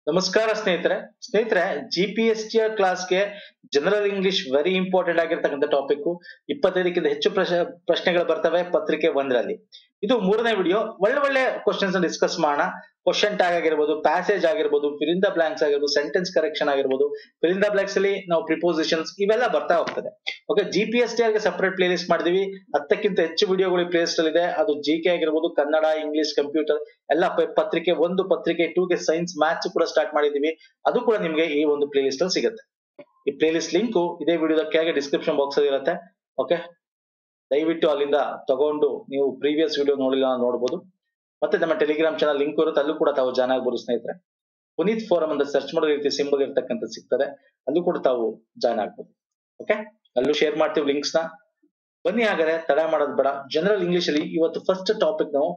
ನಮಸ್ಕಾರ ಸ್ನೇಹಿತರೆ ಸ್ನೇಹಿತರೆ ಜಿ ಪಿ ಎಸ್ ಟಿ ಕ್ಲಾಸ್ಗೆ ಜನರಲ್ ಇಂಗ್ಲಿಷ್ ವೆರಿ ಇಂಪಾರ್ಟೆಂಟ್ ಆಗಿರ್ತಕ್ಕಂಥ ಟಾಪಿಕ್ ಇಪ್ಪತ್ತೈದಕ್ಕಿಂತ ಹೆಚ್ಚು ಪ್ರಶ್ನೆ ಪ್ರಶ್ನೆಗಳು ಬರ್ತವೆ ಪತ್ರಿಕೆ ಒಂದರಲ್ಲಿ ಇದು ಮೂರನೇ ವಿಡಿಯೋ ಒಳ್ಳೆ ಒಳ್ಳೆ ಕ್ವಶನ್ಸ್ ಡಿಸ್ಕಸ್ ಮಾಡೋಣ ಕ್ವಶನ್ ಟ್ಯಾಗ್ ಆಗಿರ್ಬೋದು ಪ್ಯಾಸೇಜ್ ಆಗಿರ್ಬೋದು ಫಿಲಿಂದ ದ ಬ್ಲಾಂಕ್ಸ್ ಆಗಿರ್ಬೋದು ಸೆಂಟೆನ್ಸ್ ಕರೆಕ್ಷನ್ ಆಗಿರ್ಬೋದು ಫಿಲಿಂದ ದ ಬ್ಲಾಂಕ್ಸ್ ಅಲ್ಲಿ ನಾವು ಪ್ರಿಪೋಸಿಷನ್ಸ್ ಇವೆಲ್ಲ ಬರ್ತಾ ಹೋಗ್ತದೆ okay G P S T ಆರ್ಗೆ ಸಪರೇಟ್ ಪ್ಲೇ ಲಿಸ್ಟ್ ಮಾಡಿದೀವಿ ಹತ್ತಕ್ಕಿಂತ ಹೆಚ್ಚು ವಿಡಿಯೋಗಳು ಈ ಪ್ಲೇ ಲಿಸ್ಟ್ ಅಲ್ಲಿ ಇದೆ ಅದು ಜಿ ಕೆ ಆಗಿರ್ಬೋದು ಕನ್ನಡ ಇಂಗ್ಲಿಷ್ ಕಂಪ್ಯೂಟರ್ ಎಲ್ಲ ಪ- ಪತ್ರಿಕೆ ಒಂದು ಪತ್ರಿಕೆ ಟೂ ಗೆ ಸೈನ್ಸ್ ಮ್ಯಾಥ್ಸ್ ಕೂಡ ಸ್ಟಾರ್ಟ್ ಮಾಡಿದೀವಿ ಅದು ಕೂಡ ನಿಮ್ಗೆ ಈ ಒಂದು ಪ್ಲೇ ಲಿಸ್ಟ್ ಅಲ್ಲಿ ಸಿಗುತ್ತೆ ಈ ಪ್ಲೇ ಲಿಸ್ಟ್ ಲಿಂಕ್ ಇದೇ ವಿಡಿಯೋದ ಕೆಳಗೆ ಡಿಸ್ಕ್ರಿಪ್ಷನ್ ಬಾಕ್ಸ್ ಅಲ್ಲಿ ಇರುತ್ತೆ ಓಕೆ ದಯವಿಟ್ಟು ಅಲ್ಲಿಂದ ತಗೊಂಡು ನೀವು ಪ್ರೀವಿಯಸ್ ವಿಡಿಯೋ ನೋಡಿಲ್ಲ ಅಂದ್ರೆ ನೋಡ್ಬೋದು ಮತ್ತೆ ನಮ್ಮ ಟೆಲಿಗ್ರಾಮ್ ಚಾನಲ್ ಲಿಂಕ್ ಇರುತ್ತೆ ಅಲ್ಲೂ ಕೂಡ ತಾವು ಜಾಯ್ನ್ ಆಗ್ಬೋದು ಸ್ನೇಹಿತರೆ ಪುನೀತ್ ಫೋರಂ ಅಂತ ಸರ್ಚ್ ಮಾಡೋ ರೀತಿ ಸಿಂಬಲ್ ಇರ್ತಕ್ಕಂಥ ಸಿಗ್ತದೆ ಅಲ್ಲೂ ಕೂಡ ತಾವು ಜಾಯ್ನ್ ಆಗ್ಬೋದು ಓಕೆ ಅಲ್ಲೂ ಶೇರ್ ಮಾಡ್ತೀವಿ ಲಿಂಕ್ಸ್ ನ ಬನ್ನಿ ಹಾಗಾದ್ರೆ ತಡ ಮಾಡೋದು ಬೇಡ ಜನರಲ್ ಇಂಗ್ಲಿಷ್ ಅಲ್ಲಿ ಇವತ್ತು ಫಸ್ಟ್ ಟಾಪಿಕ್ ನಾವು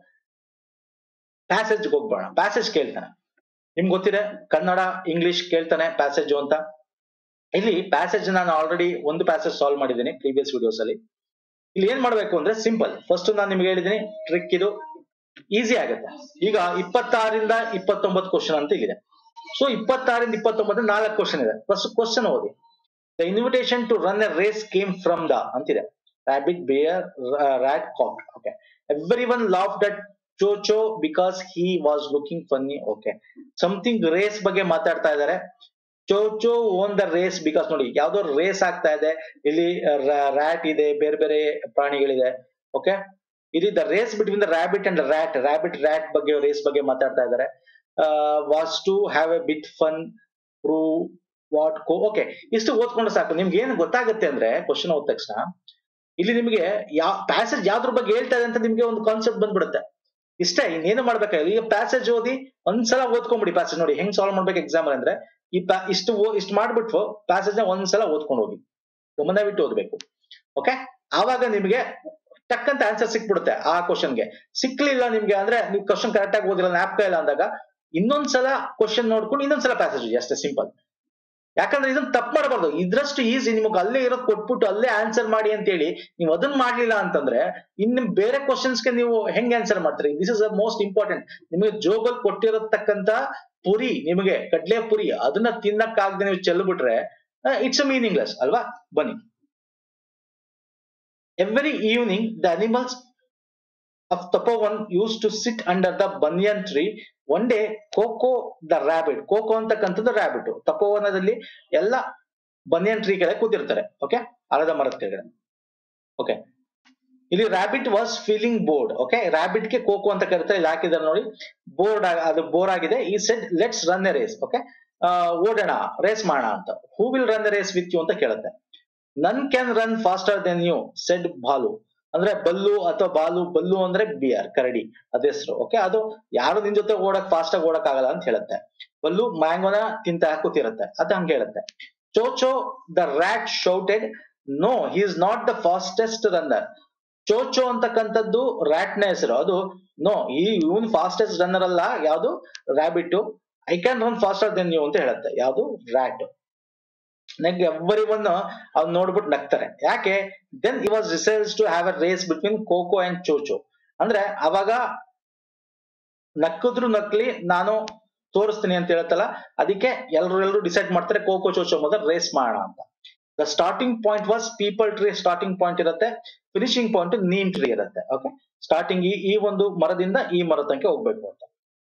ಪ್ಯಾಸೇಜ್ ಹೋಗ್ಬೇಡ ಪ್ಯಾಸೇಜ್ ಕೇಳ್ತಾನೆ ನಿಮ್ಗೆ ಗೊತ್ತಿದೆ ಕನ್ನಡ ಇಂಗ್ಲಿಷ್ ಕೇಳ್ತಾನೆ ಪ್ಯಾಸೇಜ್ ಅಂತ ಇಲ್ಲಿ ಪ್ಯಾಸೇಜ್ ನಾನು ಆಲ್ರೆಡಿ ಒಂದು ಪ್ಯಾಸೇಜ್ ಸಾಲ್ವ್ ಮಾಡಿದ್ದೀನಿ ಪ್ರೀವಿಯಸ್ ವಿಡಿಯೋಸ್ ಅಲ್ಲಿ ಇಲ್ಲಿ ಏನ್ ಮಾಡ್ಬೇಕು ಅಂದ್ರೆ ಸಿಂಪಲ್ ಫಸ್ಟ್ ನಾನು ನಿಮ್ಗೆ ಹೇಳಿದೀನಿ ಟ್ರಿಕ್ ಇದು ಈಸಿ ಆಗುತ್ತೆ ಈಗ ಇಪ್ಪತ್ತಾರರಿಂದ ಇಪ್ಪತ್ತೊಂಬತ್ತು ಕ್ವಶನ್ ಅಂತ ಇಲ್ಲಿದೆ ಸೊ ಇಪ್ಪತ್ತಾರರಿಂದ ಇಪ್ಪತ್ತೊಂಬತ್ತು ನಾಲ್ಕು ಕ್ವಶನ್ ಇದೆ ಫಸ್ಟ್ ಕ್ವಶನ್ ಓದಿ the invitation to run a race came from the ಅಂತಿದೆ rabbit bear rat cock okay everyone laugh that Chocho because he was looking funny okay something race ಬಗ್ಗೆ ಮಾತಾಡ್ತಾ ಇದ್ದಾರೆ Chocho won the race because ನೋಡಿ ಯಾವ್ದೋ race ಆಗ್ತಾ ಇದೆ ಇಲ್ಲಿ rat ಇದೆ ಬೇರೆ ಬೇರೆ ಪ್ರಾಣಿಗಳಿದೆ ಓಕೆ ಇಲ್ಲಿ the race between the rabbit and rat rabbit rat ಬಗ್ಗೆ ರೇಸ್ ಬಗ್ಗೆ ಮಾತಾಡ್ತಾ ಇದ್ದಾರೆ was to have a bit fun prove what Koko okay ಇಷ್ಟು ಓದ್ಕೊಂಡು ಸಾಕು ನಿಮ್ಗೆ ಏನ್ ಗೊತ್ತಾಗುತ್ತೆ ಅಂದ್ರೆ ಕ್ವಶನ್ ಓದ್ ತಕ್ಷಣ ಇಲ್ಲಿ ನಿಮಗೆ ಯಾವ ಪ್ಯಾಸೇಜ್ ಯಾವ್ದ್ರ ಬಗ್ಗೆ ಹೇಳ್ತಾ ಇದೆ ಅಂತ ನಿಮ್ಗೆ ಒಂದು ಕಾನ್ಸೆಪ್ಟ್ ಬಂದ್ಬಿಡುತ್ತೆ ಇಷ್ಟೇ ಇನ್ನೇನು ಮಾಡ್ಬೇಕಾಗಿಲ್ಲ ಈಗ ಪ್ಯಾಸೇಜ್ ಓದಿ ಒಂದ್ಸಲ ಓದ್ಕೊಂಡ್ಬಿಡಿ ಪ್ಯಾಸೇಜ್ ನೋಡಿ ಹೆಂಗ್ ಸಾಲ್ವ್ ಮಾಡ್ಬೇಕು ಎಕ್ಸಾಮ್ ಅಂದ್ರೆ ಈ ಪ್ಯಾ ಇಷ್ಟು ಓ- ಇಷ್ಟು ಮಾಡ್ಬಿಟ್ಟು ಪ್ಯಾಸೇಜ್ ನ ಒಂದ್ಸಲ ಓದ್ಕೊಂಡು ಹೋಗಿ ಗಮನವಿಟ್ಟು ಓದ್ಬೇಕು ಓಕೆ ಆವಾಗ ನಿಮ್ಗೆ ಟಕ್ಕಂತ ಆನ್ಸರ್ ಸಿಕ್ಬಿಡುತ್ತೆ ಆ ಕ್ವಶನ್ಗೆ ಸಿಕ್ಲಿಲ್ಲ ನಿಮ್ಗೆ ಅಂದ್ರೆ ನೀವು ಕ್ವಶನ್ ಕರೆಕ್ಟ್ ಆಗಿ ಓದಿಲ್ಲ ನ್ಯಾಪ್ಕ ಇಲ್ಲ ಅಂದಾಗ ಇನ್ನೊಂದ್ಸಲ ಕ್ವಶನ್ ನೋಡ್ಕೊಂಡು ಇನ್ನೊಂದ್ಸಲ ಪ್ಯಾಸೇಜ್ ಅಷ್ಟೇ ಸಿಂಪಲ್ ಯಾಕಂದ್ರೆ ಇದನ್ನ ತಪ್ಪು ಮಾಡಬಾರ್ದು ಇದ್ರಷ್ಟು ಈಸಿ ನಿಮಗೆ ಅಲ್ಲೇ ಇರೋದು ಕೊಟ್ಬಿಟ್ಟು ಅಲ್ಲೇ ಆನ್ಸರ್ ಮಾಡಿ ಅಂತ ಹೇಳಿ ನೀವು ಅದನ್ನ ಮಾಡ್ಲಿಲ್ಲ ಅಂತಂದ್ರೆ ಇನ್ನು ಬೇರೆ ಕ್ವಶನ್ಸ್ಗೆ ನೀವು ಹೆಂಗ್ ಆನ್ಸರ್ ಮಾಡ್ತೀರಿ this is the most important ನಿಮಗೆ ಜೋಗಲ್ ಕೊಟ್ಟಿರತಕ್ಕಂತ ಪುರಿ ನಿಮಗೆ ಕಡ್ಲೆ ಪುರಿ ಅದನ್ನ ತಿನ್ನಕ್ಕಾಗದೆ ನೀವು ಚೆಲ್ಬಿಟ್ರೆ ಇಟ್ಸ್ ಮೀನಿಂಗ್ಲೆಸ್ ಅಲ್ವಾ ಬನ್ನಿ every evening the animals of Tapovan used to sit under the banyan tree. One day, Koko the rabbit Koko ಅಂತಕ್ಕಂಥದ್ದು ರ್ಯಾಬಿಟ್ ತಪೋವನದಲ್ಲಿ ಎಲ್ಲ ಬನಿಯನ್ ಟ್ರೀ ಕೆಳಗೆ ಕೂತಿರ್ತಾರೆ ಓಕೆ ಆಲದ ಮರದ ಕೆಳಗಡೆ ಓಕೆ ಇಲ್ಲಿ rabbit was feeling bored okay rabbit ಗೆ ಕೋಕೋ ಅಂತ ಕರೀತಾರೆ ಇಲ್ಲಿ ಹಾಕಿದ್ದಾರೆ ನೋಡಿ ಬೋರ್ಡ್ ಅದು ಬೋರ್ ಆಗಿದೆ he said let's run a race okay ಓಡೋಣ ರೇಸ್ ಮಾಡೋಣ ಅಂತ who will run a race with you ಅಂತ ಕೇಳುತ್ತೆ ನನ್ can run faster than you said Balu ಅಂದ್ರೆ ಬಲ್ಲು ಅಥವಾ ಬಾಲು ಬಲ್ಲು ಅಂದ್ರೆ ಬಿಯರ್ ಕರಡಿ ಅದ ಹೆಸರು ಓಕೆ ಅದು ಯಾರು ನಿನ್ ಜೊತೆ ಓಡಕ್ ಫಾಸ್ಟ್ ಆಗಿ ಓಡಕ್ ಆಗಲ್ಲ ಅಂತ ಹೇಳುತ್ತೆ ಬಲ್ಲು ಮ್ಯಾಂಗೋನ ತಿಂತ ಕೂತಿರುತ್ತೆ ಅದು ಹಂಗೆ ಹೇಳುತ್ತೆ Chocho the rat shouted no he is not the fastest runner Chocho ಅಂತಕ್ಕಂಥದ್ದು ರ್ಯಾಟ್ ನ ಹೆಸರು ಅದು ನೋ ಈ ಇವನ್ ಫಾಸ್ಟೆಸ್ಟ್ ರನ್ನರ್ ಅಲ್ಲ ಯಾವುದು rabbit I can run faster than you ಅಂತ ಹೇಳುತ್ತೆ ಯಾವುದು ರ್ಯಾಟ್ ನೆಗ್ ಎವ್ರಿ ಒನ್ ಅವ್ನು ನೋಡ್ಬಿಟ್ಟು ನಗ್ತಾರೆ ಯಾಕೆ then he was resolved to have a race between Koko and Chocho ಅಂದ್ರೆ ಅವಾಗ ನಕ್ಕಿದ್ರು ನಕ್ಲಿ ನಾನು ತೋರಿಸ್ತೀನಿ ಅಂತ ಹೇಳುತ್ತಲ್ಲ ಅದಕ್ಕೆ ಎಲ್ರು ಎಲ್ರು ಡಿಸೈಡ್ ಮಾಡ್ತಾರೆ ಕೋಕೋ ಚೋಚೋ ಮೊದಲು ರೇಸ್ ಮಾಡೋಣ ಅಂತ the starting point was peepal tree starting point ಇರುತ್ತೆ ಫಿನಿಶಿಂಗ್ ಪಾಯಿಂಟ್ ನೀಮ್ ಟ್ರೀ ಇರುತ್ತೆ ಓಕೆ ಸ್ಟಾರ್ಟಿಂಗ್ ಈ ಈ ಒಂದು ಮರದಿಂದ ಈ ಮರ ತನಕ ಹೋಗ್ಬೇಕು ಅಂತ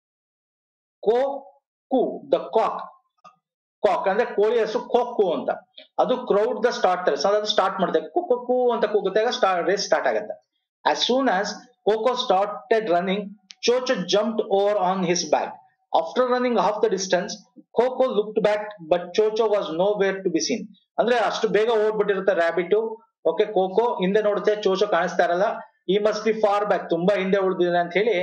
ಕೋ ಕು ದ ಕಾಕ್ ಕಾಕ್ ಅಂದ್ರೆ ಕೋಳಿ ಹೆಸರು ಕೊಕ್ಕು ಅಂತ ಅದು ಕ್ರೌಡ್ ದ ಸ್ಟಾರ್ಟ್ ಸೊ ಅದು ಸ್ಟಾರ್ಟ್ ಮಾಡುತ್ತೆ ಕುಕ್ಕು ಅಂತ ಕೂಗುತ್ತೆ ರೇಸ್ ಸ್ಟಾರ್ಟ್ ಆಗುತ್ತೆ as soon as Koko started running Chocho jumped over on his back after running half the distance Koko looked back but Chocho was nowhere to be seen ಅಂದ್ರೆ ಅಷ್ಟು ಬೇಗ ಓಡ್ಬಿಟ್ಟಿರುತ್ತೆ rabbit okay cocoa ಹಿಂದೆ ನೋಡುತ್ತೆ ಚೋಚೋ ಕಾಣಿಸ್ತಾ ಇರಲ್ಲ ಈ must be for back ತುಂಬಾ ಹಿಂದೆ ಉಳಿದಿದೆ ಅಂತ ಹೇಳಿ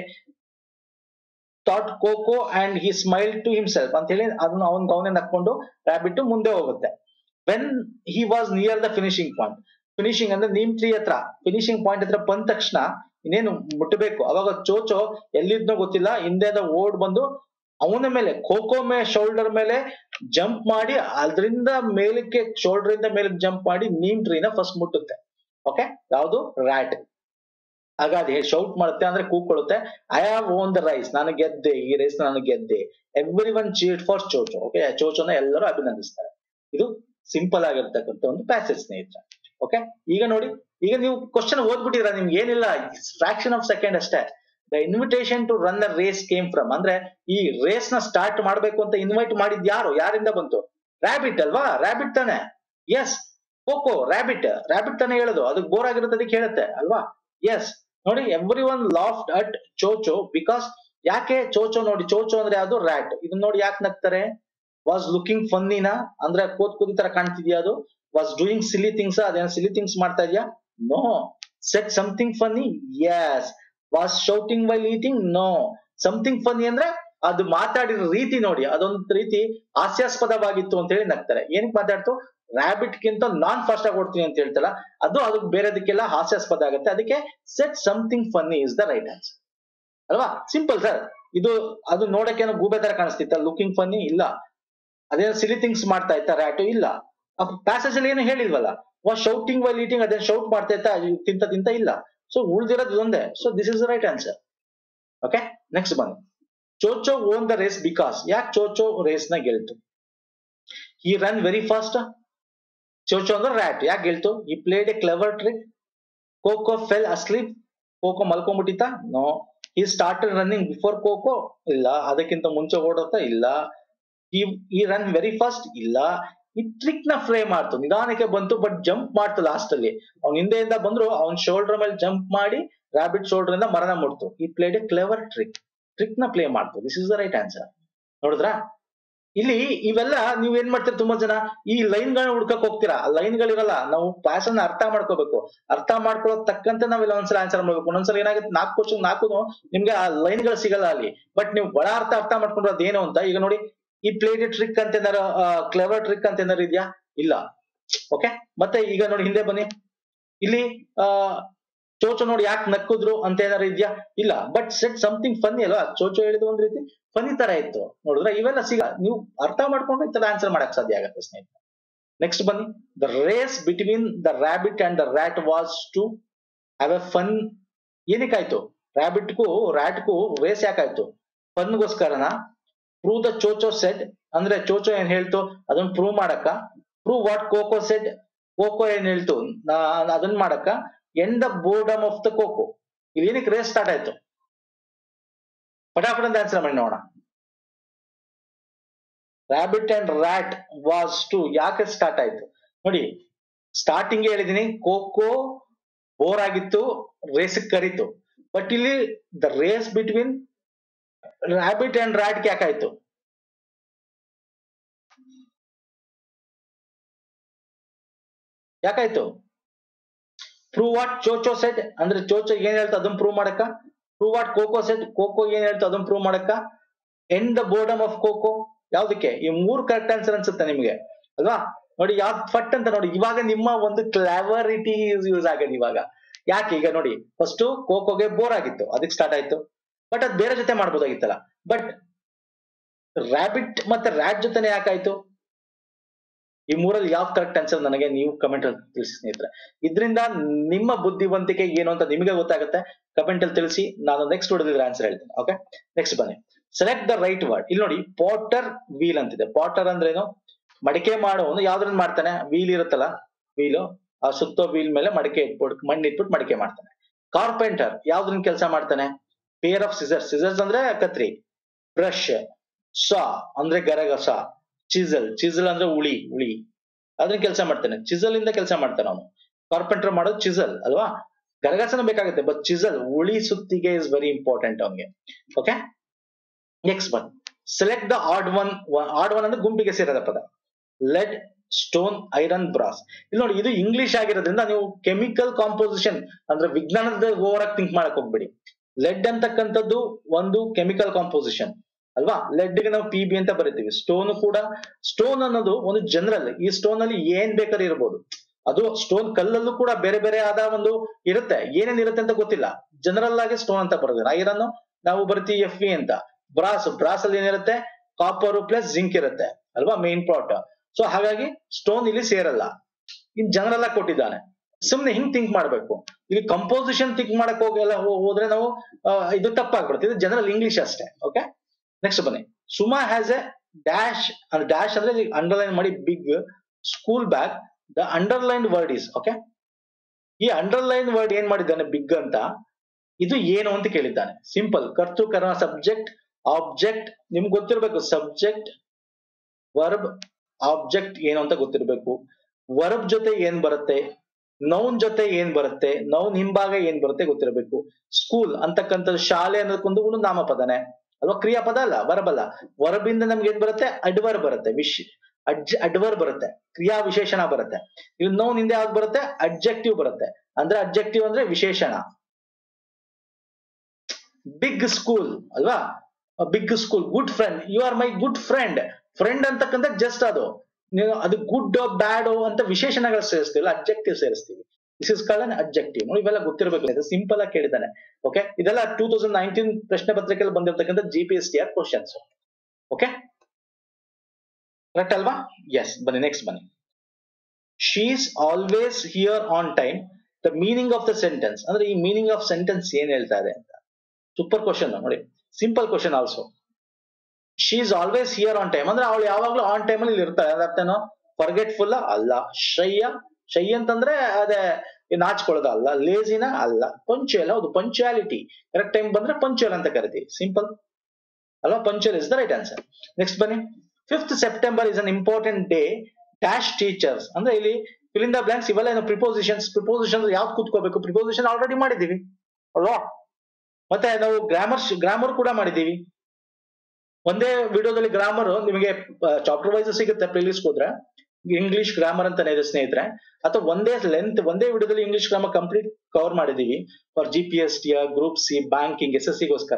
thought Koko and he smile to himself ಅಂತ ಹೇಳಿ ಅದನ್ನ ಅವನ್ ಅವನೇ ನಕ್ಕೊಂಡು ರ್ಯಾಬಿಟ್ ಮುಂದೆ ಹೋಗುತ್ತೆ when he was near the finishing point finishing ಅಂದ್ರೆ ನೀಮ್ ಟ್ರೀ ಹತ್ರ ಫಿನಿಶಿಂಗ್ ಪಾಯಿಂಟ್ ಹತ್ರ ಬಂದ ತಕ್ಷಣ ಇನ್ನೇನು ಮುಟ್ಟಬೇಕು ಅವಾಗ ಚೋಚೋ ಎಲ್ಲಿದ್ನೋ ಗೊತ್ತಿಲ್ಲ ಹಿಂದೆದ ಓಡ್ ಬಂದು ಅವನ ಮೇಲೆ ಖೋಖೋ ಮೇ ಶೋಲ್ಡರ್ ಮೇಲೆ ಜಂಪ್ ಮಾಡಿ ಅದರಿಂದ ಮೇಲಕ್ಕೆ ಶೋಲ್ಡರ್ ಇಂದ ಮೇಲೆ ಜಂಪ್ ಮಾಡಿ ನೀಮ್ ಟ್ರೀನ ಫಸ್ಟ್ ಮುಟ್ಟುತ್ತೆ ಓಕೆ ಯಾವುದು ರ್ಯಾಟ್ ಆಗ ಅದು ಶೌಟ್ ಮಾಡುತ್ತೆ ಅಂದ್ರೆ ಕೂಕೊಳ್ಳುತ್ತೆ I have won the race ನಾನು ಗೆದ್ದೆ ಈ ರೇಸ್ ನಾನು ಗೆದ್ದೆ everyone cheered for Chocho okay ಚೋಚೋನ ಎಲ್ಲರೂ ಅಭಿನಂದಿಸ್ತಾರೆ ಇದು ಸಿಂಪಲ್ ಆಗಿರ್ತಕ್ಕಂಥ ಒಂದು ಪ್ಯಾಸೇಜ್ ಸ್ನೇಹಿತರೆ ಓಕೆ ಈಗ ನೋಡಿ ಈಗ ನೀವು ಕ್ವಶನ್ ಓದ್ಬಿಟ್ಟಿರ ನಿಮ್ಗೆ ಏನಿಲ್ಲ ಫ್ರಾಕ್ಷನ್ ಆಫ್ ಸೆಕೆಂಡ್ ಅಷ್ಟೇ the invitation to run the race came from ಅಂದ್ರೆ ಈ ರೇಸ್ ನ ಸ್ಟಾರ್ಟ್ ಮಾಡ್ಬೇಕು ಅಂತ ಇನ್ವೈಟ್ ಮಾಡಿದ್ ಯಾರು ಯಾರಿಂದ ಬಂತು ರ್ಯಾಬಿಟ್ ಅಲ್ವಾ ರ್ಯಾಬಿಟ್ ತಾನೆ ಎಸ್ ಕೋಕೋ ರ್ಯಾಬಿಟ್ ರ್ಯಾಬಿಟ್ ತಾನೇ ಹೇಳೋದು ಅದಕ್ಕೆ ಬೋರ್ ಆಗಿರುತ್ತೆ ಅದಕ್ಕೆ ಹೇಳುತ್ತೆ ಅಲ್ವಾ ಎಸ್ ನೋಡಿ everyone laughed at Chocho because ಯಾಕೆ ಚೋಚೋ ನೋಡಿ ಚೋಚೋ ಅಂದ್ರೆ ಅದು ರ್ಯಾಟ್ ಇದನ್ನ ನೋಡಿ ಯಾಕೆ ನಗ್ತಾರೆ ವಾಸ್ ಲುಕಿಂಗ್ ಫನ್ನಿನ ಅಂದ್ರೆ ಕೋತ್ ಕೂದಿ ತರ ಕಾಣ್ತಿದ್ಯಾ ಅದು ವಾಸ್ ಡೂಯಿಂಗ್ ಸಿಲಿ ಥಿಂಗ್ಸ್ ಅದೇನೋ ಸಿಲಿ ಥಿಂಗ್ಸ್ ಮಾಡ್ತಾ ಇದೆಯಾ no said something funny as was shouting while eating no something funny ಅಂದ್ರೆ ಅದು ಮಾತಾಡಿರೋ ರೀತಿ ನೋಡಿ ಅದೊಂದು ರೀತಿ ಹಾಸ್ಯಾಸ್ಪದವಾಗಿತ್ತು ಅಂತ ಹೇಳಿ ನಗ್ತಾರೆ ಏನಕ್ಕೆ ಮಾತಾಡ್ತು ರ್ಯಾಬಿಟ್ ಗಿಂತ ನಾನ್ ಫಾಸ್ಟ್ ಆಗಿ ಓಡ್ತೀನಿ ಅಂತ ಹೇಳ್ತಲ್ಲ ಅದು ಅದು ಬೇರೆದಕ್ಕೆಲ್ಲ ಹಾಸ್ಯಾಸ್ಪದ ಆಗುತ್ತೆ ಅದಕ್ಕೆ said something funny is the right answer ಅಲ್ವಾ ಸಿಂಪಲ್ ಸರ್ ಇದು ಅದು ನೋಡಕ್ಕೆ ಏನೋ ಗೂಬೆ ತರ ಕಾಣಿಸ್ತಿತ್ತ ಲುಕಿಂಗ್ ಫನ್ನಿ ಇಲ್ಲ ಅದೇನೋ ಸಿಲಿ ಥಿಂಗ್ಸ್ ಮಾಡ್ತಾ ಇತ್ತ ರ್ಯಾಟು ಇಲ್ಲ ಪ್ಯಾಸೇಜ್ ಅಲ್ಲಿ ಏನು ಹೇಳಿಲ್ವಲ್ಲ ವಾಸ್ ಶೌಟಿಂಗ್ ವೈಲ್ ಈಟಿಂಗ್ ಅದೇನ್ ಶೌಟ್ ಮಾಡ್ತಾ ಇತ್ತ ಅದು ತಿಂತ ತಿಂತ ಇಲ್ಲ ಸೊ ಉಳ್ದಿರೋದು ಇದೊಂದೇ so this is the right answer okay next ಬನ್ನಿ Chocho won the race because ಯಾಕೆ ಚೋಚೋ ರೇಸ್ ನ ಗೆಲ್ತು ಈ ರನ್ ವೆರಿ ಫಾಸ್ಟ್ ಚೋಚೋ ಅಂದ್ರೆ ರ್ಯಾಟ್ ಯಾಕೆ ಗೆಲ್ತು he played a clever trick Koko fell asleep Koko ಮಲ್ಕೊಂಡ್ಬಿಟ್ಟಿತ್ತ no he started running before Koko ಇಲ್ಲ ಅದಕ್ಕಿಂತ ಮುಂಚೆ ಓಡುತ್ತಾ ಇಲ್ಲ ಈ ಈ ರನ್ ವೆರಿ ಫಾಸ್ಟ್ ಇಲ್ಲ ಈ ಟ್ರಿಕ್ ನ ಫ್ರೇ ಮಾಡ್ತು ನಿಧಾನಕ್ಕೆ ಬಂತು ಬಟ್ ಜಂಪ್ ಮಾಡ್ತು ಲಾಸ್ಟ್ ಅಲ್ಲಿ ಅವ್ನ ಹಿಂದೆಯಿಂದ ಬಂದ್ರು ಅವ್ನ ಶೋಲ್ಡರ್ ಮೇಲೆ ಜಂಪ್ ಮಾಡಿ ರಾಬಿಟ್ ಶೋಲ್ಡರ್ ಇಂದ ಮರಣ ಮುಡ್ತು he played a clever trick trick ನ ಪ್ಲೇ ಮಾಡ್ತು this is the right answer ನೋಡಿದ್ರಾ ಇಲ್ಲಿ ಇವೆಲ್ಲ ನೀವ್ ಏನ್ ಮಾಡ್ತೀರಾ ತುಂಬಾ ಜನ ಈ ಲೈನ್ ಗಳನ್ನ ಹುಡ್ಕಕ್ ಹೋಗ್ತೀರಾ ಆ ಲೈನ್ ಗಳಿರಲ್ಲ ನಾವು ಕ್ಲಾಸ್ ಅನ್ನ ಅರ್ಥ ಮಾಡ್ಕೋಬೇಕು ಅರ್ಥ ಮಾಡ್ಕೊಳ್ಳೋ ತಕ್ಕಂತೆ ನಾವ್ ಇಲ್ಲ ಒಂದ್ಸಲ ಆನ್ಸರ್ ಮಾಡ್ಬೇಕು ಒಂದೊಂದ್ಸಲ ಏನಾಗುತ್ತೆ ನಾಲ್ಕು ಕ್ವಶನ್ ನಾಲ್ಕು ನಿಮ್ಗೆ ಆ ಲೈನ್ ಗಳು ಸಿಗಲ್ಲ ಅಲ್ಲಿ ಬಟ್ ನೀವು ಒಳ ಅರ್ಥ ಅರ್ಥ ಮಾಡ್ಕೊಂಡ್ರೆ ಅದೇನು ಅಂತ ಈಗ ನೋಡಿ ಈ ಪ್ಲೇಟ್ ಟ್ರಿಕ್ ಅಂತ ಏನಾರ ಕ್ಲೆವರ್ ಟ್ರಿಕ್ ಅಂತ ಏನಾರು ಇದೆಯಾ ಇಲ್ಲ ಓಕೆ ಮತ್ತೆ ಈಗ ನೋಡಿ ಹಿಂದೆ ಬನ್ನಿ ಇಲ್ಲಿ ಆ ಚೋಚೋ ನೋಡಿ ಯಾಕೆ ನಕ್ಕಿದ್ರು ಅಂತ ಏನಾರು ಇದೆಯಾ ಇಲ್ಲ ಬಟ್ ಸೆಟ್ ಸಮಥಿಂಗ್ ಫನ್ನಿ ಅಲ್ವಾ ಚೋಚೋ ಹೇಳಿದ ಒಂದ್ ರೀತಿ ಫನಿ ತರ ಇತ್ತು ನೋಡಿದ್ರೆ ಇವೆಲ್ಲ ಸಿಗ ನೀವು ಅರ್ಥ ಮಾಡ್ಕೊಂಡ್ರೆ ಈ ತರ ಆನ್ಸರ್ ಮಾಡಕ್ ಸಾಧ್ಯ ಆಗುತ್ತೆ ಸ್ನೇಹಿತರೆ ನೆಕ್ಸ್ಟ್ ಬನ್ನಿ the race between the rabbit and the rat was to have a fun ಏನಕ್ಕಾಯ್ತು ರ್ಯಾಬಿಟ್ಗೂ ರ್ಯಾಟ್ಗೂ ರೇಸ್ ಯಾಕಾಯ್ತು ಫನ್ಗೋಸ್ಕರನ ಪ್ರೂವ್ ದ ಚೋಚೋ ಸೆಡ್ ಅಂದ್ರೆ ಚೋಚೋ ಏನ್ ಹೇಳ್ತು ಅದನ್ನ ಪ್ರೂವ್ ಮಾಡಕ್ಕ prove what Koko said Koko ಏನ್ ಹೇಳ್ತು ನಾ- ಅದನ್ನ ಮಾಡಕ್ಕ end the boredom of the Koko ಇಲ್ಲಿ ಏನಕ್ಕೆ ರೇಸ್ ಸ್ಟಾರ್ಟ್ ಆಯ್ತು ಪಟಾಪಟ ಅಂತ ಆನ್ಸರ್ ಮಾಡಿ ನೋಡೋಣ rabbit and rat was to ಯಾಕೆ ಸ್ಟಾರ್ಟ್ ಆಯ್ತು ನೋಡಿ ಸ್ಟಾರ್ಟಿಂಗ್ ಹೇಳಿದೀನಿ ಕೋಕೋ ಬೋರ್ ಆಗಿತ್ತು ರೇಸ್ ಕರೀತು ಬಟ್ ಇಲ್ಲಿ the race between rabbit and rat ಯಾಕಾಯ್ತು ಯಾಕಾಯ್ತು ಪ್ರೂವ್ ವಾಟ್ ಚೋಚೋ ಸೆಟ್ ಅಂದ್ರೆ ಚೋಚೋ ಏನ್ ಹೇಳ್ತಾ ಅದನ್ನ ಪ್ರೂವ್ ಮಾಡಕ್ಕ prove what Koko said Koko ಏನ್ ಹೇಳ್ತಾ ಅದನ್ನ ಪ್ರೂವ್ ಮಾಡಕ್ಕ end the boredom of Koko ಯಾವ್ದಕ್ಕೆ ಈ ಮೂರ್ ಕರೆಕ್ಟ್ ಆನ್ಸರ್ ಅನ್ಸುತ್ತೆ ನಿಮ್ಗೆ ಅಲ್ವಾ ನೋಡಿ ಯಾವ್ದು ಫಟ್ ಅಂತ ನೋಡಿ ಇವಾಗ ನಿಮ್ಮ ಒಂದು ಕ್ಲಾವರಿಟಿ ಯೂಸ್ ಆಗಿದೆ ಇವಾಗ ಯಾಕೆ ಈಗ ನೋಡಿ ಫಸ್ಟ್ ಕೋಕೋಗೆ ಬೋರ್ ಆಗಿತ್ತು ಅದಕ್ಕೆ ಸ್ಟಾರ್ಟ್ ಆಯ್ತು ಬಟ್ ಅದ್ ಬೇರೆ ಜೊತೆ ಮಾಡ್ಬೋದಾಗಿತ್ತಲ್ಲ ಬಟ್ ರ್ಯಾಬಿಟ್ ಮತ್ತೆ ರ್ಯಾಟ್ ಜೊತೆನೆ ಯಾಕಾಯ್ತು ಈ ಮೂರಲ್ಲಿ ಯಾವ ಕರೆಕ್ಟ್ ಆನ್ಸರ್ ನನಗೆ ನೀವು ಕಮೆಂಟ್ ಅಲ್ಲಿ ತಿಳಿಸಿ ಸ್ನೇಹಿತರೆ ಇದರಿಂದ ನಿಮ್ಮ ಬುದ್ಧಿವಂತಿಕೆ ಏನು ಅಂತ ನಿಮಗೆ ಗೊತ್ತಾಗುತ್ತೆ ಕಮೆಂಟ್ ಅಲ್ಲಿ ತಿಳಿಸಿ ನಾನು ನೆಕ್ಸ್ಟ್ ಹೊಡೆದಿದ್ರೆ ಆನ್ಸರ್ ಹೇಳ್ತೀನಿ ಓಕೆ ನೆಕ್ಸ್ಟ್ ಬನ್ನಿ ಸೆಲೆಕ್ಟ್ ದ ರೈಟ್ ವರ್ಡ್ ಇಲ್ಲಿ ನೋಡಿ ಪಾಟರ್ ವೀಲ್ ಅಂತಿದೆ ಪಾಟರ್ ಅಂದ್ರೆ ಏನು ಮಡಿಕೆ ಮಾಡೋನು ಯಾವ್ದ್ರಿಂದ ಮಾಡ್ತಾನೆ ವೀಲ್ ಇರುತ್ತಲ್ಲ ವೀಲು ಆ ಸುತ್ತೋ ವೀಲ್ ಮೇಲೆ ಮಡಿಕೆ ಇಟ್ಬಿಟ್ಟು ಮಣ್ಣು ಇಟ್ಬಿಟ್ಟು ಮಡಿಕೆ ಮಾಡ್ತಾನೆ ಕಾರ್ಪೆಂಟರ್ ಯಾವ್ದ್ರಿಂದ ಕೆಲಸ ಮಾಡ್ತಾನೆ ಪೇರ್ ಆಫ್ ಸಿಸರ್ಸ್ ಸಿಸರ್ಸ್ ಅಂದ್ರೆ ಕತ್ರಿ ಬ್ರಷ್ ಸಾ ಅಂದ್ರೆ ಗರಗಸ ಚಿಸಲ್ ಚಿಸಲ್ ಅಂದ್ರೆ ಉಳಿ ಉಳಿ ಅದನ್ನ ಕೆಲಸ ಮಾಡ್ತಾನೆ ಚಿಸಲ್ ಇಂದ ಕೆಲಸ ಮಾಡ್ತಾನೆ ಅವನು ಕಾರ್ಪೆಂಟರ್ ಮಾಡೋದು ಚಿಸಲ್ ಅಲ್ವಾ ಗರಗಸನ ಬೇಕಾಗುತ್ತೆ ಬಟ್ ಚಿಸಲ್ ಉಳಿ ಸುತ್ತಿಗೆ ಇಸ್ ವೆರಿ ಇಂಪಾರ್ಟೆಂಟ್ ಅವನಿಗೆ okay next one select the odd one odd one ಅಂದ್ರೆ ಗುಂಪಿಗೆ ಸೇರದ ಪದ ಲೆಡ್ ಸ್ಟೋನ್ ಐರನ್ ಬ್ರಾಸ್ ಇಲ್ಲಿ ನೋಡಿ ಇದು ಇಂಗ್ಲಿಷ್ ಆಗಿರೋದ್ರಿಂದ ನೀವು ಕೆಮಿಕಲ್ ಕಾಂಪೋಸಿಷನ್ ಅಂದ್ರೆ ವಿಜ್ಞಾನದ ಓವರ್ ಆಗಿ ಥಿಂಕ್ ಮಾಡಕ್ ಹೋಗ್ಬೇಡಿ ಲೆಡ್ ಅಂತಕ್ಕಂಥದ್ದು ಒಂದು ಕೆಮಿಕಲ್ ಕಾಂಪೋಸಿಷನ್ ಅಲ್ವಾ ಲೆಡ್ ಗೆ ನಾವು ಪಿ ಬಿ ಅಂತ ಬರಿತೀವಿ ಸ್ಟೋನ್ ಕೂಡ ಸ್ಟೋನ್ ಅನ್ನೋದು ಒಂದು ಜನರಲ್ ಈ ಸ್ಟೋನ್ ಅಲ್ಲಿ ಏನ್ ಬೇಕಾದ್ರೂ ಇರಬಹುದು ಅದು ಸ್ಟೋನ್ ಕಲ್ಲಲ್ಲೂ ಕೂಡ ಬೇರೆ ಬೇರೆ ಆದ ಒಂದು ಇರುತ್ತೆ ಏನೇನ್ ಇರುತ್ತೆ ಅಂತ ಗೊತ್ತಿಲ್ಲ ಜನರಲ್ ಆಗಿ ಸ್ಟೋನ್ ಅಂತ ಬರೋದು ಐರನ್ ನಾವು ಬರ್ತೀವಿ ಎಫ್ ವಿ ಅಂತ ಬ್ರಾಸ್ ಬ್ರಾಸ್ ಅಲ್ಲಿ ಏನಿರುತ್ತೆ ಕಾಪರ್ ಪ್ಲಸ್ ಜಿಂಕ್ ಇರುತ್ತೆ ಅಲ್ವಾ ಮೇನ್ ಪ್ರಾಟ್ ಸೊ ಹಾಗಾಗಿ ಸ್ಟೋನ್ ಇಲ್ಲಿ ಸೇರಲ್ಲ ಇನ್ ಜನರಲ್ ಆಗಿ ಕೊಟ್ಟಿದ್ದಾನೆ ಸುಮ್ನೆ ಹಿಂಗ್ ಥಿಂಕ್ ಮಾಡ್ಬೇಕು ಇಲ್ಲಿ ಕಂಪೋಸಿಷನ್ ಥಿಂಕ್ ಮಾಡಕ್ ಹೋಗಿ ಎಲ್ಲ ಹೋ- ಹೋದ್ರೆ ನಾವು ಆ, ಇದು ತಪ್ಪಾಗ್ಬಿಡುತ್ತೆ ಇದು ಜನರಲ್ ಇಂಗ್ಲಿಷ್ ಅಷ್ಟೇ ಓಕೆ ನೆಕ್ಸ್ಟ್ ಬನ್ನಿ ಸುಮಾ ಹ್ಯಾಸ್ ಎ ಡ್ಯಾಶ್ ಅಂದ್ರೆ ಡ್ಯಾಶ್ ಅಂದ್ರೆ ಅಂಡರ್ಲೈನ್ ಮಾಡಿ big school bag the underline word is okay ಈ ಅಂಡರ್ಲೈನ್ ವರ್ಡ್ ಏನ್ ಮಾಡಿದ್ದಾನೆ ಬಿಗ್ ಅಂತ ಇದು ಏನು ಅಂತ ಕೇಳಿದ್ದಾನೆ ಸಿಂಪಲ್ ಕರ್ತು ಕರ್ಮ ಸಬ್ಜೆಕ್ಟ್ ಆಬ್ಜೆಕ್ಟ್ ನಿಮ್ಗೆ ಗೊತ್ತಿರಬೇಕು ಸಬ್ಜೆಕ್ಟ್ ವರ್ಬ್ ಆಬ್ಜೆಕ್ಟ್ ಏನು ಅಂತ ಗೊತ್ತಿರಬೇಕು ವರ್ಬ್ ಜೊತೆ ಏನ್ ಬರುತ್ತೆ ನೌನ್ ಜೊತೆ ಏನ್ ಬರುತ್ತೆ ನೌನ್ ಹಿಂಭಾಗ ಏನ್ ಬರುತ್ತೆ ಗೊತ್ತಿರಬೇಕು ಸ್ಕೂಲ್ ಅಂತಕ್ಕಂಥದ್ದು ಶಾಲೆ ಅನ್ನೋದಕ್ಕೊಂದು ಒಂದು ನಾಮಪದನೆ ಅಲ್ವಾ ಕ್ರಿಯಾಪದ ಅಲ್ಲ ವರ್ಬ್ ಅಲ್ಲ ವರ್ಬ್ ಇಂದ ನಮ್ಗೆ ಏನ್ ಬರುತ್ತೆ ಅಡ್ವರ್ ಬರುತ್ತೆ ವಿಶ್ ಅಡ್ಜ್ ಅಡ್ವರ್ ಬರುತ್ತೆ ಕ್ರಿಯಾ ವಿಶೇಷಣ ಬರುತ್ತೆ ಇದು ನೌನ್ ಹಿಂದೆ ಯಾವ್ದು ಬರುತ್ತೆ ಅಡ್ಜೆಕ್ಟಿವ್ ಬರುತ್ತೆ ಅಂದ್ರೆ ಅಡ್ಜೆಕ್ಟಿವ್ ಅಂದ್ರೆ ವಿಶೇಷಣ ಬಿಗ್ ಸ್ಕೂಲ್ ಅಲ್ವಾ big school good friend you are my good friend friend ಅಂತಕ್ಕಂಥ ಜಸ್ಟ್ ಅದು ನೀವು ಅದು ಗುಡ್ ಬ್ಯಾಡ್ ಅಂತ ವಿಶೇಷಣಗಳು ಸೇರಿಸ್ತೀವಿ ಅಬ್ಜೆಕ್ಟಿವ್ ಸೇರಿಸ್ತೀವಿ this is called an objective ನೋಡಿ ಇವೆಲ್ಲ ಗೊತ್ತಿರಬೇಕು ಇದು ಸಿಂಪಲ್ ಆಗಿ ಕೇಳಿದ್ದಾನೆ ಓಕೆ ಇದೆಲ್ಲ ಟೂ ತೌಸಂಡ್ ನೈನ್ಟೀನ್ ಪ್ರಶ್ನೆ ಪತ್ರಿಕೆಯಲ್ಲಿ ಬಂದಿರತಕ್ಕಂಥ G P S T R questions okay correct ಅಲ್ವಾ ಎಸ್ ಬನ್ನಿ ನೆಕ್ಸ್ಟ್ ಬನ್ನಿ she's always here on time the meaning of the sentence ಅಂದ್ರೆ ಈ ಮೀನಿಂಗ್ ಆಫ್ ಸೆಂಟೆನ್ಸ್ ಏನ್ ಹೇಳ್ತಾ ಇದೆ ಅಂತ ಸೂಪರ್ ಕ್ವಶನ್ ನೋಡಿ simple question also she is always here on time ಅಂದ್ರೆ ಅವಳು ಯಾವಾಗ್ಲೂ ಆನ್ ಟೈಮ್ ಅಲ್ಲಿ ಇಲ್ಲಿ ಇರ್ತಾಳೆ ಅದ್ರ ಅರ್ಥನೋ ಫರ್ಗೆಟ್ಫುಲ್ ಅಲ್ಲ ಶಯ್ಯ ಶೈ ಅಂತಂದ್ರೆ ಅದೇ ನಾಚ್ಕೊಳ್ಳೋದ ಅಲ್ಲ ಲೇಜಿನ ಅಲ್ಲ ಪಂಚುಯಲ್ ಹೌದು ಪಂಚುಯಾಲಿಟಿ ಕರೆಕ್ಟ್ ಟೈಮ್ ಬಂದ್ರೆ ಪಂಚುಯಲ್ ಅಂತ ಕರಿತೀವಿ ಸಿಂಪಲ್ ಅಲ್ವಾ punctual is the right answer next ಬನ್ನಿ fifth September is an important day dash teachers ಅಂದ್ರೆ ಇಲ್ಲಿ ಫಿಲ್ ದ ಬ್ಲಾಂಕ್ಸ್ ಇವೆಲ್ಲ ಏನು ಪ್ರಿಪೋಸಿಷನ್ಸ್ ಪ್ರಿಪೋಸಿಷನ್ ಯಾವ್ದು ಕೂತ್ಕೋಬೇಕು ಪ್ರಿಪೋಸಿಷನ್ ಆಲ್ರೆಡಿ ಮಾಡಿದೀವಿ ಅಲ್ವಾ ಮತ್ತೆ ನಾವು ಗ್ರಾಮರ್ ಗ್ರಾಮರ್ ಕೂಡ ಮಾಡಿದೀವಿ ಒಂದೇ ವಿಡಿಯೋದಲ್ಲಿ ಗ್ರಾಮರ್ ನಿಮಗೆ ಚಾಪ್ಟರ್ ವೈಸ್ ಸಿಗುತ್ತೆ ಪ್ಲೇಲಿಸ್ಟ್ ಹೋದ್ರೆ ಇಂಗ್ಲಿಷ್ ಗ್ರಾಮರ್ ಅಂತಾನೆ ಇದೆ ಸ್ನೇಹಿತರೆ ಅಥವಾ ಒಂದೇ ಲೆಂತ್ ಒಂದೇ ವಿಡಿಯೋದಲ್ಲಿ ಇಂಗ್ಲಿಷ್ ಗ್ರಾಮರ್ ಕಂಪ್ಲೀಟ್ ಕವರ್ ಮಾಡಿದೀವಿ for G P S T group C banking S S ಸಿಗೋಸ್ಕರ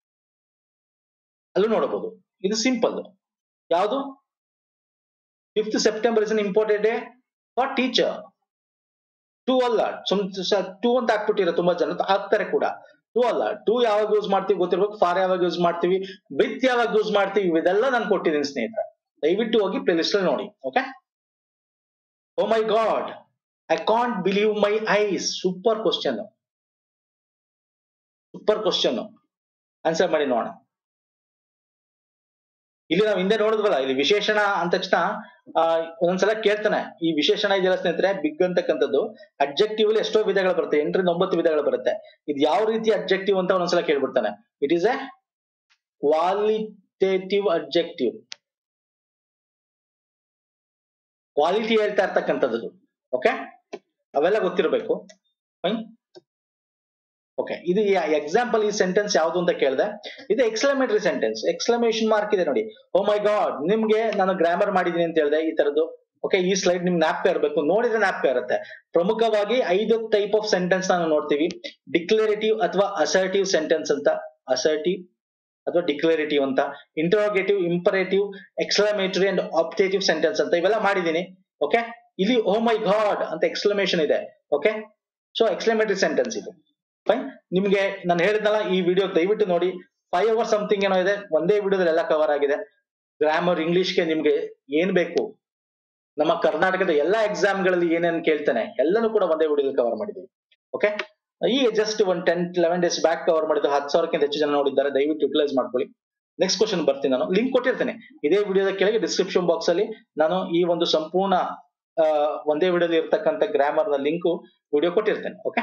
ಅಲ್ಲೂ ನೋಡಬಹುದು ಇದು ಸಿಂಪಲ್ ಯಾವುದು fifth September is an important day for teacher to ಅಲ್ಲ ಟೂ ಅಂತ ಹಾಕ್ಬಿಟ್ಟಿರೋ ತುಂಬಾ ಜನ ಹಾಕ್ತಾರೆ ಕೂಡ ಟೂ ಅಲ್ಲ ಟೂ ಯಾವಾಗ ಯೂಸ್ ಮಾಡ್ತೀವಿ ಗೊತ್ತಿರ್ಬೇಕು ಫಾರ್ ಯಾವಾಗ ಯೂಸ್ ಮಾಡ್ತೀವಿ ವಿತ್ ಯಾವಾಗ ಯೂಸ್ ಮಾಡ್ತೀವಿ ಇದೆಲ್ಲ ನಾನು ಕೊಟ್ಟಿದ್ದೀನಿ ಸ್ನೇಹಿತರೆ ದಯವಿಟ್ಟು ಹೋಗಿ ಪ್ಲೇ ಲಿಸ್ಟ್ ಅಲ್ಲಿ ನೋಡಿ okay oh my God I can't believe my eyes super question super question answer ಮಾಡಿ ನೋಡೋಣ ಇಲ್ಲಿ ನಾವು ಹಿಂದೆ ನೋಡಿದ್ವಲ್ಲ ಇಲ್ಲಿ ವಿಶೇಷಣ ಅಂದ ತಕ್ಷಣ ಆ, ಒಂದೊಂದ್ಸಲ ಕೇಳ್ತಾನೆ ಈ ವಿಶೇಷಣ ಇದೆಯಲ್ಲ ಸ್ನೇಹಿತರೆ ಬಿಗ್ ಅಂತಕ್ಕಂಥದ್ದು ಅಬ್ಜೆಕ್ಟಿವ್ ಅಲ್ಲಿ ಎಷ್ಟೋ ವಿಧಗಳು ಬರುತ್ತೆ ಎಂಟರಿಂದ ಒಂಬತ್ತು ವಿಧಗಳು ಬರುತ್ತೆ ಇದು ಯಾವ ರೀತಿ ಅಬ್ಜೆಕ್ಟಿವ್ ಅಂತ ಒಂದೊಂದ್ಸಲ ಕೇಳ್ಬಿಡ್ತಾನೆ it is a qualitative objective quality ಹೇಳ್ತಾ ಇರ್ತಕ್ಕಂಥದ್ದು ಓಕೆ ಅವೆಲ್ಲ ಗೊತ್ತಿರಬೇಕು ಫೈನ್ ಓಕೆ ಇದು ಎಕ್ಸಾಂಪಲ್ ಈ ಸೆಂಟೆನ್ಸ್ ಯಾವುದು ಅಂತ ಕೇಳಿದೆ ಇದು ಎಕ್ಸ್ಕ್ಲಮೇಟರಿ ಸೆಂಟೆನ್ಸ್ ಎಕ್ಸ್ಕ್ಲಮೇಷನ್ ಮಾರ್ಕ್ ಇದೆ ನೋಡಿ ಓ ಮೈ ಗಾಡ್ ನಿಮ್ಗೆ ನಾನು ಗ್ರಾಮರ್ ಮಾಡಿದೀನಿ ಅಂತ ಹೇಳಿದೆ ಈ ತರದ್ದು ಓಕೆ ಈ ಸ್ಲೈಡ್ ನಿಮ್ಗೆ ನ್ಯಾಪ್ಕ ಇರಬೇಕು ನೋಡಿದ್ರೆ ನ್ಯಾಪ್ಕ ಇರುತ್ತೆ ಪ್ರಮುಖವಾಗಿ ಐದು ಟೈಪ್ ಆಫ್ ಸೆಂಟೆನ್ಸ್ ನಾನು ನೋಡ್ತೀವಿ ಡಿಕ್ಲರೇಟಿವ್ ಅಥವಾ ಅಸರ್ಟಿವ್ ಸೆಂಟೆನ್ಸ್ ಅಂತ ಅಸರ್ಟಿವ್ ಅಥವಾ ಡಿಕ್ಲರೇಟಿವ್ ಅಂತ interrogative imperative exclamatory and optative sentence ಅಂತ ಇವೆಲ್ಲ ಮಾಡಿದೀನಿ ಓಕೆ ಇಲ್ಲಿ ಓ ಮೈ ಗಾಡ್ ಅಂತ ಎಕ್ಸ್ಕ್ಲಮೇಷನ್ ಇದೆ ಓಕೆ ಸೊ ಎಕ್ಸ್ಕ್ಲಮೇಟರಿ ಸೆಂಟೆನ್ಸ್ ಇದು ಫೈನ್ ನಿಮ್ಗೆ ನಾನು ಹೇಳಿದ್ನಲ್ಲ ಈ ವಿಡಿಯೋ ದಯವಿಟ್ಟು ನೋಡಿ ಫೈವ್ ಅವರ್ ಸಮಥಿಂಗ್ ಏನೋ ಇದೆ ಒಂದೇ ವಿಡಿಯೋದಲ್ಲಿ ಎಲ್ಲ ಕವರ್ ಆಗಿದೆ ಗ್ರಾಮರ್ ಇಂಗ್ಲಿಷ್ಗೆ ನಿಮ್ಗೆ ಏನ್ ಬೇಕು ನಮ್ಮ ಕರ್ನಾಟಕದ ಎಲ್ಲಾ ಎಕ್ಸಾಮ್ ಗಳಲ್ಲಿ ಏನೇನ್ ಕೇಳ್ತಾನೆ ಎಲ್ಲನೂ ಕೂಡ ಒಂದೇ ವಿಡಿಯೋದಲ್ಲಿ ಕವರ್ ಮಾಡಿದೀವಿ ಓಕೆ ಈಗ ಜಸ್ಟ್ ಒಂದ್ ten eleven days back cover ಮಾಡಿದ್ದು ಹತ್ತು ಸಾವಿರಕ್ಕಿಂತ ಹೆಚ್ಚು ಜನ ನೋಡಿದ್ದಾರೆ ದಯವಿಟ್ಟು ಯುಟಿಲೈಸ್ ಮಾಡ್ಕೊಳ್ಳಿ ನೆಕ್ಸ್ಟ್ ಕ್ವಶನ್ ಬರ್ತೀನಿ ನಾನು ಲಿಂಕ್ ಕೊಟ್ಟಿರ್ತೇನೆ ಇದೇ ವಿಡಿಯೋದ ಕೆಳಗೆ ಡಿಸ್ಕ್ರಿಪ್ಷನ್ ಬಾಕ್ಸ್ ಅಲ್ಲಿ ನಾನು ಈ ಒಂದು ಸಂಪೂರ್ಣ ಆ, ಒಂದೇ ವಿಡಿಯೋದಲ್ಲಿ ಇರ್ತಕ್ಕಂಥ ಗ್ರಾಮರ್ ನ ಲಿಂಕ್ ವಿಡಿಯೋ ಕೊಟ್ಟಿರ್ತೇನೆ okay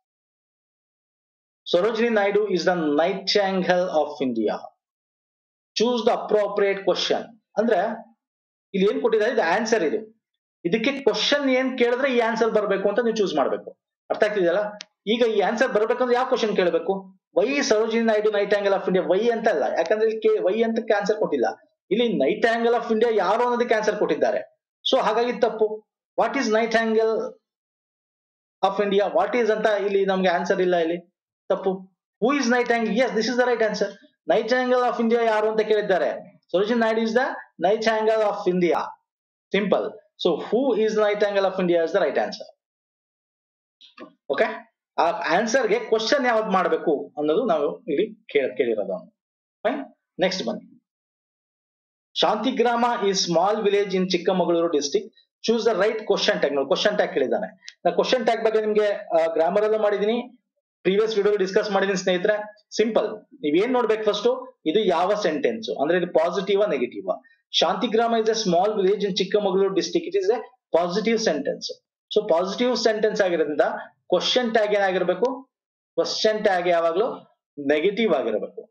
Sarojini Naidu is the nightingale of India choose the appropriate question ಅಂದ್ರೆ ಇಲ್ಲಿ ಏನ್ ಕೊಟ್ಟಿದ್ದಾರೆ ಇದು ಆನ್ಸರ್ ಇದು ಇದಕ್ಕೆ ಕ್ವಶನ್ ಏನ್ ಕೇಳಿದ್ರೆ ಈ ಆನ್ಸರ್ ಬರಬೇಕು ಅಂತ ನೀವು ಚೂಸ್ ಮಾಡ್ಬೇಕು ಅರ್ಥ ಆಗ್ತಿದೆಯಲ್ಲ ಈಗ ಈ ಆನ್ಸರ್ ಬರ್ಬೇಕಂದ್ರೆ ಯಾವ ಕ್ವಶನ್ ಕೇಳಬೇಕು why Sarojini Naidu nightingale of India why ಅಂತ ಅಲ್ಲ ಯಾಕಂದ್ರೆ ಇಲ್ಲಿ ವೈ ಅಂತ ಆನ್ಸರ್ ಕೊಟ್ಟಿಲ್ಲ ಇಲ್ಲಿ ನೈಟ್ ಆಂಗಲ್ ಆಫ್ ಇಂಡಿಯಾ ಯಾರು ಅನ್ನೋದಕ್ಕೆ ಆನ್ಸರ್ ಕೊಟ್ಟಿದ್ದಾರೆ ಸೊ ಹಾಗಾಗಿ ತಪ್ಪು what is nightingale of India what is ಅಂತ ಇಲ್ಲಿ ನಮ್ಗೆ ಆನ್ಸರ್ ಇಲ್ಲ ಇಲ್ಲಿ ತಪ್ಪು who is nightingale yes this is the right answer nightingale of India ಯಾರು ಅಂತ ಕೇಳಿದ್ದಾರೆ Sarojini Naidu is the nightingale of India simple so who is nightingale of India is the right answer okay ಆ ಆನ್ಸರ್ಗೆ question ಯಾವ್ದು ಮಾಡಬೇಕು ಅನ್ನೋದು ನಾವು ಇಲ್ಲಿ ಕೇಳ ಕೇಳಿರೋದು ಫೈನ್ ನೆಕ್ಸ್ಟ್ ಬನ್ನಿ Shantigrama is small village in Chikkamagaluru district choose the right question tag ನೋಡಿ ಕ್ವಶನ್ ಟ್ಯಾಗ್ ಕೇಳಿದ್ದಾನೆ ನಾ ಕ್ವಶನ್ ಟ್ಯಾಗ್ ಬಗ್ಗೆ ನಿಮ್ಗೆ ಗ್ರಾಮರ್ ಅಲ್ಲೂ ಮಾಡಿದೀನಿ ಪ್ರೀವಿಯಸ್ ವಿಡಿಯೋ ಡಿಸ್ಕಸ್ ಮಾಡಿದೀನಿ ಸ್ನೇಹಿತರೆ ಸಿಂಪಲ್ ನೀವೇನ್ ನೋಡ್ಬೇಕು ಫಸ್ಟ್ ಇದು ಯಾವ ಸೆಂಟೆನ್ಸ್ ಅಂದ್ರೆ ಇದು positive negative Shantigrama is a small village in Chikkamagaluru district it is a positive sentence so positive sentence ಆಗಿರೋದ್ರಿಂದ ಕ್ವಶನ್ ಟ್ಯಾಗ್ ಏನಾಗಿರ್ಬೇಕು ಕ್ವಶನ್ ಟ್ಯಾಗ್ ಯಾವಾಗ್ಲೂ ನೆಗೆಟಿವ್ ಆಗಿರಬೇಕು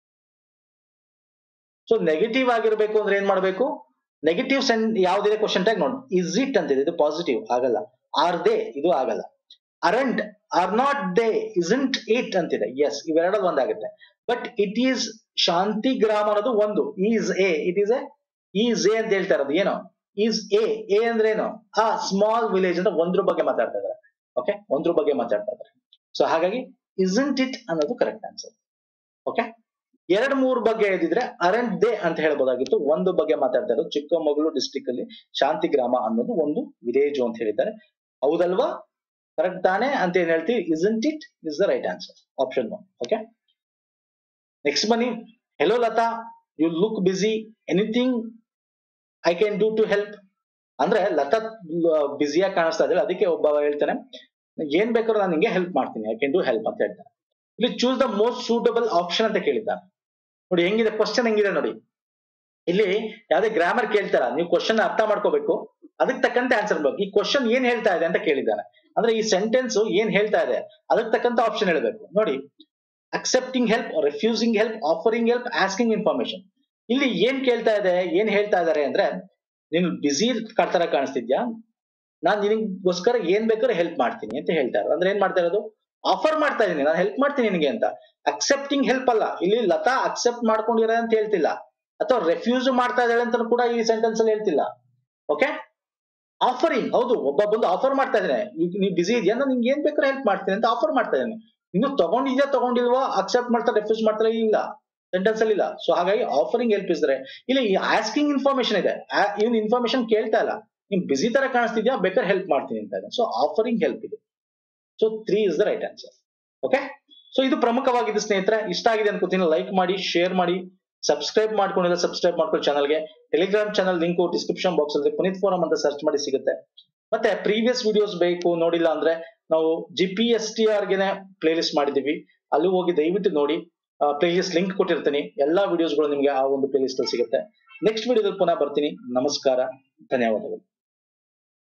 ಸೊ ನೆಗೆಟಿವ್ ಆಗಿರ್ಬೇಕು ಅಂದ್ರೆ ಏನ್ ಮಾಡ್ಬೇಕು ನೆಗೆಟಿವ್ ಸೆನ್ ಯಾವ್ದಿದೆ ಕ್ವಶನ್ ಟ್ಯಾಗ್ ನೋಡಿ ಇಸ್ ಇಟ್ ಅಂತಿದೆ ಇದು ಪಾಸಿಟಿವ್ ಆಗಲ್ಲ ಆರ್ ದೇ ಇದು ಆಗಲ್ಲ aren't are not they isn't it ಅಂತಿದೆ ಎಸ್ ಇವೆರಡಲ್ಲಿ ಒಂದಾಗುತ್ತೆ but it is Shantigrama ಅನ್ನೋದು ಒಂದು is a it is a is a ಅಂತ ಹೇಳ್ತಾ ಇರೋದು ಏನು ಈಸ್ ಎ ಎ ಅಂದ್ರೆ ಏನು ಆ ಸ್ಮಾಲ್ ವಿಲೇಜ್ ಅಂತ ಒಂದ್ರ ಬಗ್ಗೆ ಮಾತಾಡ್ತಾ ಇದ್ದಾರೆ ಓಕೆ ಒಂದ್ರ ಬಗ್ಗೆ ಮಾತಾಡ್ತಾ ಇದ್ದಾರೆ ಸೊ ಹಾಗಾಗಿ ಇಸಂಟ್ ಇಟ್ ಅನ್ನೋದು ಕರೆಕ್ಟ್ ಆನ್ಸರ್ ಓಕೆ ಎರಡ್ ಮೂರ್ ಬಗ್ಗೆ ಹೇಳಿದ್ರೆ ಅರಂಟ್ ದೇ ಅಂತ ಹೇಳ್ಬೋದಾಗಿತ್ತು ಒಂದು ಬಗ್ಗೆ ಮಾತಾಡ್ತಾ ಇರೋದು ಚಿಕ್ಕಮಗಳೂರು ಡಿಸ್ಟಿಕ್ ಅಲ್ಲಿ ಶಾಂತಿ ಗ್ರಾಮ ಅನ್ನೋದು ಒಂದು ವಿಲೇಜ್ ಅಂತ ಹೇಳಿದ್ದಾರೆ ಹೌದಲ್ವಾ ಕರೆಕ್ಟ್ ತಾನೆ ಅಂತ ಏನ್ ಹೇಳ್ತೀವಿ isn't it is the right answer option one okay next ಬನ್ನಿ hello Lata you look busy anything I can do to help ಅಂದ್ರೆ ಲತಾ ಬ್ಯುಸಿಯಾಗಿ ಕಾಣಿಸ್ತಾ ಇದ್ದಾಳೆ ಅದಕ್ಕೆ ಒಬ್ಬ ಹೇಳ್ತಾನೆ ಏನ್ ಬೇಕಾದ್ರೂ ನಾನು ನಿಂಗೆ ಹೆಲ್ಪ್ ಮಾಡ್ತೀನಿ ಐ ಕ್ಯಾನ್ ಡೂ ಹೆಲ್ಪ್ ಅಂತ ಹೇಳ್ತಾನೆ ಇಲ್ಲಿ choose the most suitable option ಅಂತ ಕೇಳಿದ್ದಾನೆ ನೋಡಿ ಹೆಂಗಿದೆ ಕ್ವಶನ್ ಹೆಂಗಿದೆ ನೋಡಿ ಇಲ್ಲಿ ಯಾವ್ದೇ ಗ್ರಾಮರ್ ಕೇಳ್ತಾರ ನೀವು ಕ್ವಶನ್ ಅರ್ಥ ಮಾಡ್ಕೋಬೇಕು ಅದಕ್ಕೆ ತಕ್ಕಂತೆ ಆನ್ಸರ್ ಬೇಕು ಈ ಕ್ವಶನ್ ಏನ್ ಹೇಳ್ತಾ ಇದೆ ಅಂತ ಕೇಳಿದ್ದಾನೆ ಅಂದ್ರೆ ಈ ಸೆಂಟೆನ್ಸ್ ಏನ್ ಹೇಳ್ತಾ ಇದೆ ಅದಕ್ಕೆ ತಕ್ಕಂತ ಆಪ್ಷನ್ ಹೇಳ್ಬೇಕು ನೋಡಿ accepting help refusing help offering help asking information ಇಲ್ಲಿ ಏನ್ ಕೇಳ್ತಾ ಇದೆ ಏನ್ ಹೇಳ್ತಾ ಇದಾರೆ ಅಂದ್ರೆ ನೀನು ಬಿಸಿ ತರ ಕಾಣಿಸ್ತಿದ್ಯಾ ನಾನ್ ನಿನಗೋಸ್ಕರ ಏನ್ ಬೇಕಾದ್ರೂ ಹೆಲ್ಪ್ ಮಾಡ್ತೀನಿ ಅಂತ ಹೇಳ್ತಾ ಇರೋದು ಅಂದ್ರೆ ಏನ್ ಮಾಡ್ತಾ ಇರೋದು ಆಫರ್ ಮಾಡ್ತಾ ಇದೀನಿ ನಾನು ಹೆಲ್ಪ್ ಮಾಡ್ತೀನಿ ನಿನಗೆ ಅಂತ ಅಕ್ಸೆಪ್ಟಿಂಗ್ ಹೆಲ್ಪ್ ಅಲ್ಲ ಇಲ್ಲಿ ಲತಾ ಅಕ್ಸೆಪ್ಟ್ ಮಾಡ್ಕೊಂಡಿರ ಅಂತ ಹೇಳ್ತಿಲ್ಲ ಅಥವಾ ರೆಫ್ಯೂಸ್ ಮಾಡ್ತಾ ಇದ್ದಾಳೆ ಅಂತ ಕೂಡ ಈ ಸೆಂಟೆನ್ಸ್ ಅಲ್ಲಿ ಹೇಳ್ತಿಲ್ಲ ಓಕೆ ಆಫರಿಂಗ್ ಹೌದು ಒಬ್ಬ ಬಂದು ಆಫರ್ ಮಾಡ್ತಾ ಇದ್ದಾನೆ ನೀವು ಬಿಸಿ ಇದೆಯಾ ನಾನು ನಿಮ್ಗೆ ಏನ್ ಬೇಕಾದ್ರೂ ಹೆಲ್ಪ್ ಮಾಡ್ತೀನಿ ಅಂತ ಆಫರ್ ಮಾಡ್ತಾ ಇದ್ದಾನೆ ಇನ್ನು ತಗೊಂಡಿದ್ಯಾ ತಗೊಂಡಿಲ್ವಾ ಅಕ್ಸೆಪ್ಟ್ ಮಾಡ್ತಾ ರೆಫ್ಯೂಸ್ ಮಾಡ್ತಾರೆ ಇಲ್ಲ ಸೆಂಟೆನ್ಸ್ ಅಲ್ಲಿ ಇಲ್ಲ ಸೊ ಹಾಗಾಗಿ ಆಫರಿಂಗ್ ಹೆಲ್ಪ್ ಇದ್ರೆ ಇಲ್ಲಿ ಆಸ್ಕಿಂಗ್ ಇನ್ಫಾರ್ಮೇಶನ್ ಇದೆ ಇವನ್ ಇನ್ಫಾರ್ಮೇಶನ್ ಕೇಳ್ತಾ ಇಲ್ಲ ನಿಮ್ ಬಿಸಿ ತರ ಕಾಣಿಸ್ತಿದ್ಯಾ ಬೇಕಾದ್ರೆ ಹೆಲ್ಪ್ ಮಾಡ್ತೀನಿ ಅಂತ ಇದೆ ಸೊ ಆಫರಿಂಗ್ ಹೆಲ್ಪ್ ಇದೆ so three is the right answer okay so ಇದು ಪ್ರಮುಖವಾಗಿದೆ ಸ್ನೇಹಿತರೆ ಇಷ್ಟ ಆಗಿದೆ ಅನ್ಕೋತೀನಿ ಲೈಕ್ ಮಾಡಿ ಶೇರ್ ಮಾಡಿ ಸಬ್ಸ್ಕ್ರೈಬ್ ಮಾಡ್ಕೊಂಡಿಲ್ಲ ಸಬ್ಸ್ಕ್ರೈಬ್ ಮಾಡ್ಕೊಳ್ಳಿ ಚಾನಲ್ಗೆ Telegram channel link description box ಅಲ್ಲಿ ಪುನೀತ್ ಫೋರಂ ಅಂತ ಸರ್ಚ್ ಮಾಡಿ ಸಿಗುತ್ತೆ ಮತ್ತೆ ಪ್ರೀವಿಯಸ್ ವಿಡಿಯೋಸ್ ಬೇಕು ನೋಡಿಲ್ಲ ಅಂದ್ರೆ ನಾವು G P S T R ಗೆನೆ ಪ್ಲೇ ಲಿಸ್ಟ್ ಮಾಡಿದೀವಿ ಅಲ್ಲಿ ಹೋಗಿ ದಯವಿಟ್ಟು ನೋಡಿ ಪ್ಲೇ ಲಿಸ್ಟ್ ಲಿಂಕ್ ಕೊಟ್ಟಿರ್ತೀನಿ ಎಲ್ಲಾ ವಿಡಿಯೋಸ್ಗಳು ನಿಮ್ಗೆ ಆ ಒಂದು ಪ್ಲೇ ಲಿಸ್ಟ್ ಅಲ್ಲಿ ಸಿಗುತ್ತೆ ನೆಕ್ಸ್ಟ್ ವಿಡಿಯೋದಲ್ಲಿ ಪುನಃ ಬರ್ತೀನಿ ನಮಸ್ಕಾರ ಧನ್ಯವಾದಗಳು